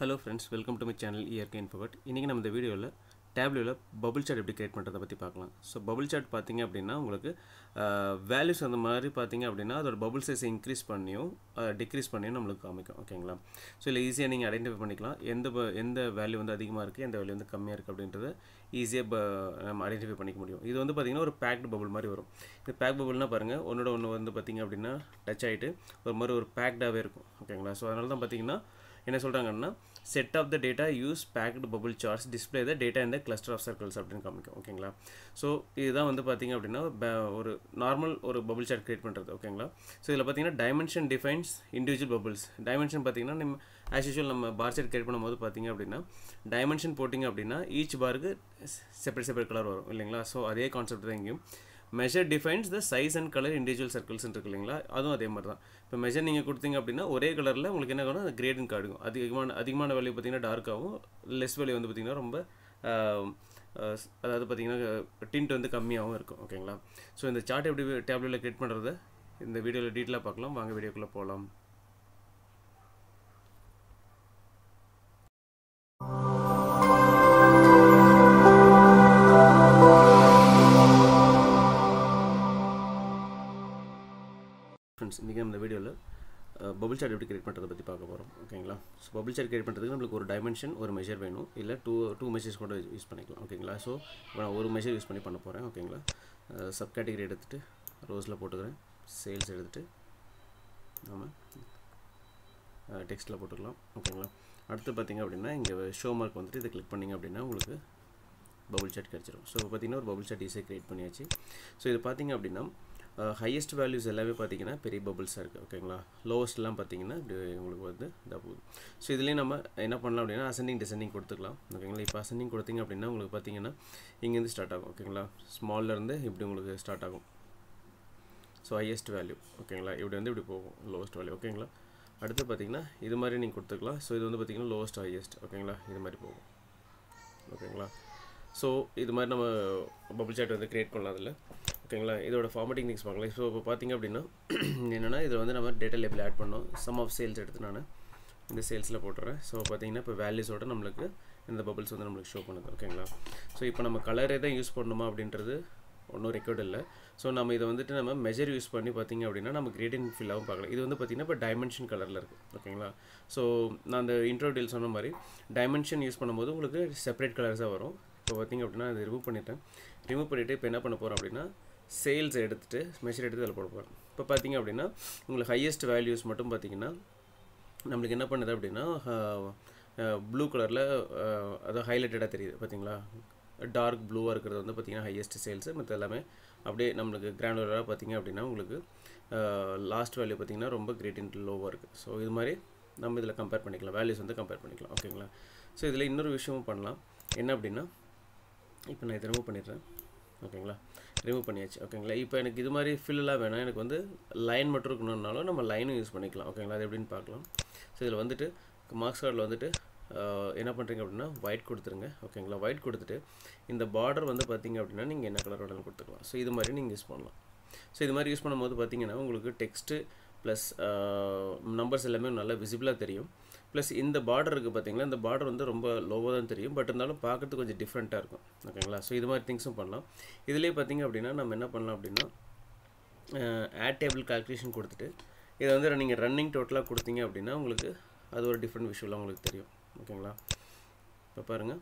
hello friends welcome to my channel இயற்கை இன்ஃபோகட் இன்றைக்கி நம்ம இந்த வீடியோவில் டேப்லெட்டில் பபுள் சார்ட் எப்படி கிரியேட் பண்ணுறதை பற்றி பார்க்கலாம் ஸோ பபுள் சார்ட் பார்த்தீங்க அப்படின்னா உங்களுக்கு வேல்யூஸ் அந்த மாதிரி பார்த்தீங்க அப்படின்னா அதோட பபுள் சைஸை இன்க்ரீஸ் பண்ணியும் டிக்ரீஸ் பண்ணியும் நம்மளுக்கு காமிக்கும் ஓகேங்களா ஸோ இல்லை ஈஸியாக நீங்கள் ஐடென்டிஃபை பண்ணிக்கலாம் எந்த ப- எந்த வேல்யூ வந்து அதிகமாக இருக்குது எந்த வேல்யூ வந்து கம்மியாக இருக்குது அப்படின்றத ஈஸியாக நம்ம ஐடென்டிஃபை பண்ணிக்க முடியும் இது வந்து பார்த்திங்கன்னா ஒரு பேக்டு பபுள் மாதிரி வரும் இந்த பேக் பபுள்னால் பாருங்கள் ஒன்றோட ஒன்று வந்து பார்த்திங்க அப்படின்னா டச் ஆகிட்டு ஒரு மாதிரி ஒரு பேக்டாகவே இருக்கும் ஓகேங்களா ஸோ அதனால தான் பார்த்தீங்கன்னா என்ன சொல்கிறாங்கன்னா set of the data use packed bubble charts display the data இந்த கிளஸ்டர் ஆஃப் சர்க்கிள்ஸ் அப்படின்னு காமிக்கும் ஓகேங்களா ஸோ இதுதான் வந்து பார்த்தீங்க அப்படின்னா ba- ஒரு நார்மல் ஒரு பபுள் சார்ட் கிரியேட் பண்ணுறது ஓகேங்களா ஸோ இதில் பார்த்தீங்கன்னா dimension defines individual bubbles dimension பார்த்தீங்கன்னா நம்ம ஆஸ் யூஷுவல் நம்ம பார் சார்ட் கிரியேட் பண்ணும்போது பார்த்தீங்க அப்படின்னா டைமென்ஷன் போட்டிங்க அப்படின்னா ஈச் பாருக்கு செப்பரேட் செப்பரேட் கலர் வரும் இல்லைங்களா ஸோ அதே கான்செப்ட் தான் இங்கேயும் measure defines the size and colour individual circles இருக்கு இல்லைங்களா அதுவும் அதே மாதிரி தான் இப்போ மெஷர் நீங்கள் கொடுத்தீங்க அப்படின்னா ஒரே கலரில் உங்களுக்கு என்ன ஆகும் அந்த கிரேடிங் கார்டுக்கும் அதிகமான அதிகமான வேல்யூ பார்த்தீங்கன்னா டார்க்காகவும் லெஸ் வேல்யூ வந்து பார்த்தீங்கன்னா ரொம்ப ஆஹ், ஆஹ், அதாவது பார்த்தீங்கன்னா டிண்ட் வந்து கம்மியாகவும் இருக்கும் ஓகேங்களா ஸோ இந்த சார்ட் எப்படி டேப்லெட்டில் கிரியேட் பண்ணுறத இந்த வீடியோவில் டீட்டெயிலாக பார்க்கலாம் வாங்க வீடியோக்குள்ளே போகலாம் ஃப்ரெண்ட்ஸ் இன்றைக்கி நம்ம இந்த வீடியோவில் பபுள் சார்ட் எப்படி கிரியேட் பண்ணுறதை பற்றி பார்க்க போகிறோம் ஓகேங்களா ஸோ பபுள் சார்ட் கிரியேட் பண்ணுறதுக்கு நம்மளுக்கு ஒரு டைமென்ஷன் ஒரு மெஷர் வேணும் இல்லை டூ டூ மெஷர்ஸ் கூட யூஸ் பண்ணிக்கலாம் ஓகேங்களா ஸோ இப்போ நான் ஒரு மெஷர் யூஸ் பண்ணி பண்ண போகிறேன் ஓகேங்களா சப் கேட்டகரி எடுத்துகிட்டு ரோஸில் போட்டுக்கிறேன் சேல்ஸ் எடுத்துகிட்டு நம்ம டெக்ஸ்ட்டில் போட்டுக்கலாம் ஓகேங்களா அடுத்து பார்த்தீங்க அப்படின்னா இங்கே ஷோ மார்க் வந்துட்டு இதை கிளிக் பண்ணிங்க அப்படின்னா உங்களுக்கு பபுள் சார்ட் கிடச்சிரும் ஸோ பார்த்தீங்கன்னா ஒரு பபுள் சார்ட் ஈஸியாக க்ரியேட் பண்ணியாச்சு ஸோ இது பார்த்தீங்க அப்படின்னா ஹையஸ்ட் வேல்யூஸ் எல்லாமே பார்த்தீங்கன்னா பெரிய பபுள்ஸாக இருக்குது ஓகேங்களா லோவஸ்ட்லாம் பார்த்தீங்கன்னா இப்படி உங்களுக்கு வந்து இதாக போகுது ஸோ இதுலேயும் நம்ம என்ன பண்ணலாம் அப்படின்னா அசெண்டிங் டிசெண்டிங் கொடுத்துக்கலாம் ஓகேங்களா இப்போ அசெண்டிங் கொடுத்தீங்க அப்படின்னா உங்களுக்கு பார்த்தீங்கன்னா இங்கேருந்து ஸ்டார்ட் ஆகும் ஓகேங்களா ஸ்மால்ல இருந்து இப்படி உங்களுக்கு ஸ்டார்ட் ஆகும் ஸோ ஹையஸ்ட் வேல்யூ ஓகேங்களா இப்படி வந்து இப்படி போகும் லோவஸ்ட் வேல்யூ ஓகேங்களா அடுத்து பார்த்தீங்கன்னா இது மாதிரி நீங்கள் கொடுத்துக்கலாம் ஸோ இது வந்து பார்த்தீங்கன்னா லோவஸ்ட் ஹையஸ்ட் ஓகேங்களா இது மாதிரி போகும் ஓகேங்களா ஸோ இது மாதிரி நம்ம பபுள் சாட் வந்து க்ரியேட் பண்ணலாம் அதில் ஓகேங்களா இதோட ஃபார்மேட்டிங் திங்ஸ் பார்க்கலாம் ஸோ இப்போ பார்த்தீங்க அப்படின்னா என்னென்னா இதில் வந்து நம்ம டேட்டா லேபிள் ஆட் பண்ணோம் சம் ஆஃப் சேல்ஸ் எடுத்து நான் இந்த சேல்ஸில் போட்டுறேன் ஸோ பார்த்தீங்கன்னா இப்போ வேல்யூஸோட நம்மளுக்கு இந்த பபுள்ஸ் வந்து நம்மளுக்கு ஷோ பண்ணுது ஓகேங்களா ஸோ இப்போ நம்ம கலரே தான் யூஸ் பண்ணணுமா அப்படின்றது ஒன்றும் ரெக்கார்ட் இல்லை ஸோ நம்ம இதை வந்துட்டு நம்ம மெஜர் யூஸ் பண்ணி பார்த்தீங்க அப்படின்னா நம்ம கிரேடியன் ஃபில்லாகவும் பார்க்கலாம் இது வந்து பார்த்தீங்கன்னா இப்போ டைமென்ஷன் கலரில் இருக்குது ஓகேங்களா ஸோ நான் அந்த இன்ட்ரோ டீல் சொன்ன மாதிரி டைமென்ஷன் யூஸ் பண்ணும்போது உங்களுக்கு செப்பரேட் கலர்ஸாக வரும் இப்போ பார்த்தீங்க அப்படின்னா அதை ரிமூவ் பண்ணிட்டேன் ரிமூவ் பண்ணிவிட்டு இப்போ என்ன பண்ண போகிறோம் அப்படின்னா சேல்ஸ் எடுத்துகிட்டு மெஷர் எடுத்து அதில் போட போகிறோம் இப்போ பார்த்தீங்க அப்படின்னா உங்களுக்கு ஹையஸ்ட் வேல்யூஸ் மட்டும் பார்த்தீங்கன்னா நம்மளுக்கு என்ன பண்ணுது அப்படின்னா ப்ளூ கலரில் அதாவது ஹைலைட்டடாக தெரியுது பார்த்தீங்களா டார்க் ப்ளூவாக இருக்கிறது வந்து பார்த்தீங்கன்னா ஹையஸ்ட் சேல்ஸு மற்ற எல்லாமே அப்படியே நம்மளுக்கு கிராண்டுலராக பார்த்தீங்க அப்படின்னா உங்களுக்கு லாஸ்ட் வேல்யூ பார்த்தீங்கன்னா ரொம்ப கிரேட் இன்ட்டு லோவாக இருக்குது ஸோ இது மாதிரி நம்ம இதில் கம்பேர் பண்ணிக்கலாம் வேல்யூஸ் வந்து கம்பேர் பண்ணிக்கலாம் ஓகேங்களா ஸோ இதில் இன்னொரு விஷயமும் பண்ணலாம் என்ன அப்படின்னா இப்போ நான் இதை ரிமூவ் பண்ணிடுறேன் ஓகேங்களா ரிமூவ் பண்ணியாச்சு ஓகேங்களா இப்போ எனக்கு இது மாதிரி ஃபில்லாம் வேணாம் எனக்கு வந்து லைன் மட்டும் இருக்கணும்னாலும் நம்ம லைனும் யூஸ் பண்ணிக்கலாம் ஓகேங்களா அது எப்படின்னு பார்க்கலாம் ஸோ இதில் வந்துட்டு மார்க்ஸ் கார்டில் வந்துட்டு ஆஹ், என்ன பண்ணுறீங்க அப்படின்னா ஒயிட் கொடுத்துருங்க ஓகேங்களா ஒயிட் கொடுத்துட்டு இந்த பார்டர் வந்து பார்த்தீங்க அப்படின்னா நீங்கள் என்ன கலர் வேணாலும் கொடுத்துக்கலாம் ஸோ இது மாதிரி நீங்கள் யூஸ் பண்ணலாம் ஸோ இது மாதிரி யூஸ் பண்ணும்போது பார்த்தீங்கன்னா உங்களுக்கு டெக்ஸ்ட்டு ப்ளஸ் நம்பர்ஸ் எல்லாமே நல்லா விசிபிளாக தெரியும் ப்ளஸ் இந்த பார்டர் இருக்குது பார்த்தீங்களா இந்த பார்டர் வந்து ரொம்ப லோவாக தான் தெரியும் பட் இருந்தாலும் பார்க்குறதுக்கு கொஞ்சம் டிஃப்ரெண்ட்டாக இருக்கும் ஓகேங்களா ஸோ இது மாதிரி திங்ஸும் பண்ணலாம் இதுலேயே பார்த்தீங்க அப்படின்னா நம்ம என்ன பண்ணலாம் அப்படின்னா ஆட் டேபிள் கால்குலேஷன் கொடுத்துட்டு இதை வந்து நீங்கள் ரன்னிங் டோட்டலாக கொடுத்தீங்க அப்படின்னா உங்களுக்கு அது ஒரு டிஃப்ரெண்ட் விஷுவலாக உங்களுக்கு தெரியும் ஓகேங்களா இப்போ பாருங்கள்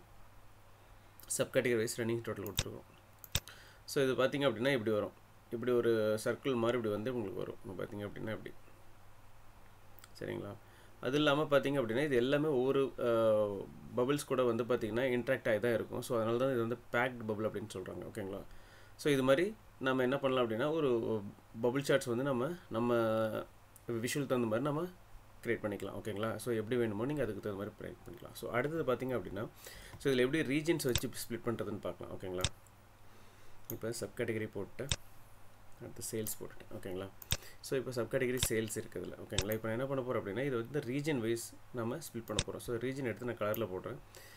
sub category wise running total கொடுத்துருக்கோம் ஸோ இது பார்த்தீங்க அப்படின்னா இப்படி வரும் இப்படி ஒரு சர்க்கிள் மாதிரி இப்படி வந்து உங்களுக்கு வரும் இப்போ பார்த்தீங்க அப்படின்னா இப்படி சரிங்களா அது இல்லாமல் பார்த்தீங்க அப்படின்னா இது எல்லாமே ஒவ்வொரு பபிள்ஸ் கூட வந்து பார்த்தீங்கன்னா இன்ட்ராக்ட் ஆகி தான் இருக்கும் ஸோ அதனால தான் இது வந்து பேக்ட் பபிள் அப்படின்னு சொல்கிறாங்க ஓகேங்களா ஸோ இது மாதிரி நம்ம என்ன பண்ணலாம் அப்படின்னா ஒரு பபிள் சார்ட்ஸ் வந்து நம்ம நம்ம விஷுவல் தகுந்த மாதிரி நம்ம க்ரியேட் பண்ணிக்கலாம் ஓகேங்களா ஸோ எப்படி வேணுமோ நீங்கள் அதுக்கு தகுந்த மாதிரி க்ரியேட் பண்ணிக்கலாம் ஸோ அடுத்தது பார்த்தீங்க அப்படின்னா ஸோ இதில் எப்படி ரீஜன்ஸ் வச்சு ஸ்ப்ளிட் பண்ணுறதுன்னு பார்க்கலாம் ஓகேங்களா இப்போ சப் கேட்டகரி போட்டுட்டேன் அடுத்து சேல்ஸ் போட்டுட்டேன் ஓகேங்களா ஸோ இப்போ சப் கேட்டகரி சேல்ஸ் இருக்குதுல்ல ஓகேங்களா இப்போ நான் என்ன பண்ண போகிறேன் அப்படின்னா இது வந்து ரீஜன் வைஸ் நம்ம ஸ்ப்ளிட் பண்ண போகிறோம் ஸோ ரீஜன் எடுத்து நான் கலரில் போடுறேன்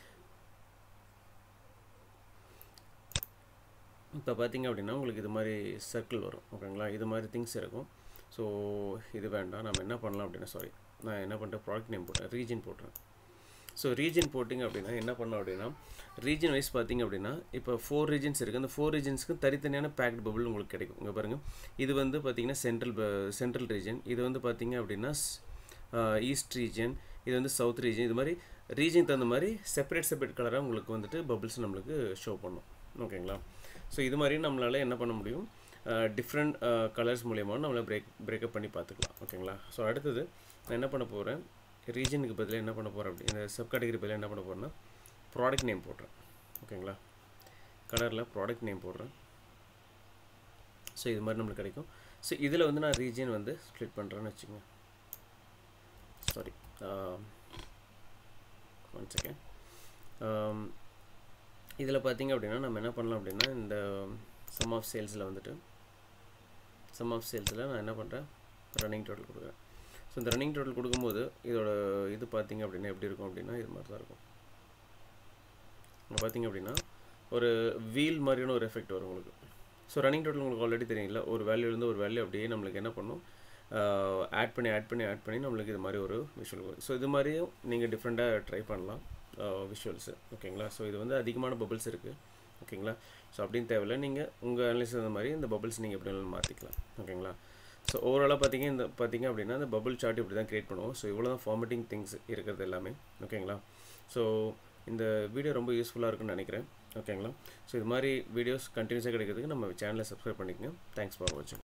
இப்போ பார்த்தீங்க அப்படின்னா உங்களுக்கு இது மாதிரி சர்க்கிள் வரும் ஓகேங்களா இது மாதிரி திங்ஸ் இருக்கும் ஸோ இது வேண்டாம் நம்ம என்ன பண்ணலாம் அப்படின்னா சாரி நான் என்ன பண்ணுறேன் ப்ராடக்ட் நேம் போட்டேன் ரீஜன் போட்டுறேன் ஸோ ரீஜன் போட்டிங்க அப்படின்னா என்ன பண்ணோம் அப்படின்னா ரீஜன் வைஸ் பார்த்தீங்க அப்படின்னா இப்போ ஃபோர் ரீஜன்ஸ் இருக்குது அந்த ஃபோர் ரீஜன்ஸ்க்கு தனித்தனியான பேக்ட் பபுள் உங்களுக்கு கிடைக்கும் இங்கே பாருங்கள் இது வந்து பார்த்தீங்கன்னா சென்ட்ரல் சென்ட்ரல் ரீஜன் இது வந்து பார்த்தீங்க அப்படின்னா ஈஸ்ட் ரீஜன் இது வந்து சவுத் ரீஜன் இது மாதிரி ரீஜன் தகுந்த மாதிரி செப்பரேட் செப்பரேட் கலராக உங்களுக்கு வந்துட்டு பபுள்ஸ் நம்மளுக்கு ஷோ பண்ணும் ஓகேங்களா ஸோ இது மாதிரி நம்மளால் என்ன பண்ண முடியும் டிஃப்ரெண்ட் கலர்ஸ் மூலியமாக நம்மளை பிரேக் பிரேக்கப் பண்ணி பார்த்துக்கலாம் ஓகேங்களா ஸோ அடுத்தது நான் என்ன பண்ண போகிறேன் ரீஜனுக்கு பதிலாக என்ன பண்ண போகிறேன் அப்படி இந்த சப் கேட்டகரி பதிலாக என்ன பண்ண போகிறேன்னா ப்ராடக்ட் நேம் போடுறேன் ஓகேங்களா கலரில் ப்ராடக்ட் நேம் போடுறேன் ஸோ இது மாதிரி நம்மளுக்கு கிடைக்கும் ஸோ இதில் வந்து நான் ரீஜன் வந்து ஸ்ப்ளிட் பண்ணுறேன்னு வச்சுக்கோங்க சாரி ஒன் செகண்ட் இதில் பார்த்தீங்க அப்படின்னா நம்ம என்ன பண்ணலாம் அப்படின்னா இந்த சம் ஆஃப் சேல்ஸில் வந்துட்டு சம் ஆஃப் சேல்ஸில் நான் என்ன பண்ணுறேன் ரன்னிங் டோட்டல் கொடுக்குறேன் ஸோ இந்த ரன்னிங் டோட்டல் கொடுக்கும்போது இதோட இது பார்த்தீங்க அப்படின்னா எப்படி இருக்கும் அப்படின்னா இது மாதிரி தான் இருக்கும் இங்கே பார்த்தீங்க அப்படின்னா ஒரு வீல் மாதிரியான ஒரு எஃபெக்ட் வரும் உங்களுக்கு ஸோ ரன்னிங் டோட்டல் உங்களுக்கு ஆல்ரெடி தெரியுங்களா ஒரு வேல்யூலேருந்து ஒரு வேல்யூ அப்படியே நம்மளுக்கு என்ன பண்ணும் ஆட் பண்ணி ஆட் பண்ணி ஆட் பண்ணி நம்மளுக்கு இது மாதிரி ஒரு விஷுவல் வரும் ஸோ இது மாதிரியும் நீங்கள் டிஃப்ரெண்ட்டாக ட்ரை பண்ணலாம் விஷுவல்ஸு ஓகேங்களா ஸோ இது வந்து அதிகமான பபிள்ஸ் இருக்குது ஓகேங்களா ஸோ அப்படின்னு தேவையில்ல நீங்கள் உங்கள் அனலிசிஸ் அந்த மாதிரி இந்த பபிள்ஸ் நீங்கள் எப்படி வேணாலும் மாற்றிக்கலாம் ஓகேங்களா ஸோ ஓவராலாக பார்த்தீங்க இந்த பார்த்தீங்க அப்படின்னா இந்த பபிள் சார்ட் இப்படி தான் க்ரியேட் பண்ணுவோம் ஸோ இவ்வளோ தான் ஃபார்மேட்டிங் திங்ஸ் இருக்கிறது எல்லாமே ஓகேங்களா ஸோ இந்த வீடியோ ரொம்ப யூஸ்ஃபுல்லாக இருக்குன்னு நினைக்கிறேன் ஓகேங்களா ஸோ இது மாதிரி வீடியோஸ் கண்டினியூஸாக கிடைக்கிறதுக்கு நம்ம சேனலை சப்ஸ்கிரைப் பண்ணிக்கங்க தேங்க்ஸ் ஃபார் வாட்சிங்